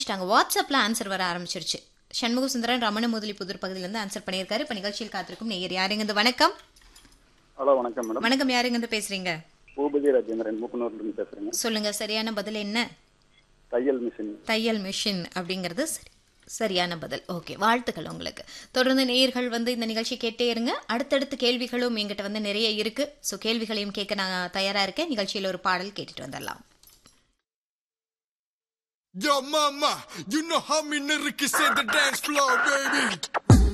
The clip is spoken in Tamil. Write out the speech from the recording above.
ஆரம்பிச்சிட்டாங்க வாட்ஸ்அப்ல ஆன்சர் வர ஆரம்பிச்சிருச்சு சண்முக சுந்தரன் ரமண முதலி புதூர் பகுதியிலிருந்து ஆன்சர் பண்ணியிருக்காரு இப்ப நிகழ்ச்சியில் காத்திருக்கும் நேயர் யாருங்க வணக்கம் ஹலோ வணக்கம் மேடம் வணக்கம் யாருங்க பேசுறீங்க பூபதி ராஜேந்திரன் மூக்கனூர்லேருந்து பேசுகிறேங்க சொல்லுங்க சரியான பதில் என்ன தையல் மிஷின் தையல் மிஷின் அப்படிங்கிறது சரி சரியான பதில் ஓகே வாழ்த்துக்கள் உங்களுக்கு தொடர்ந்து நேயர்கள் வந்து இந்த நிகழ்ச்சி கேட்டே இருங்க அடுத்தடுத்த கேள்விகளும் எங்கிட்ட வந்து நிறைய இருக்கு ஸோ கேள்விகளையும் கேட்க நான் தயாரா இருக்கேன் நிகழ்ச்சியில் ஒரு பாடல் கேட்டுட்டு வந்துடலாம் Yo, mama, you know how me nigga can set the dance floor, baby.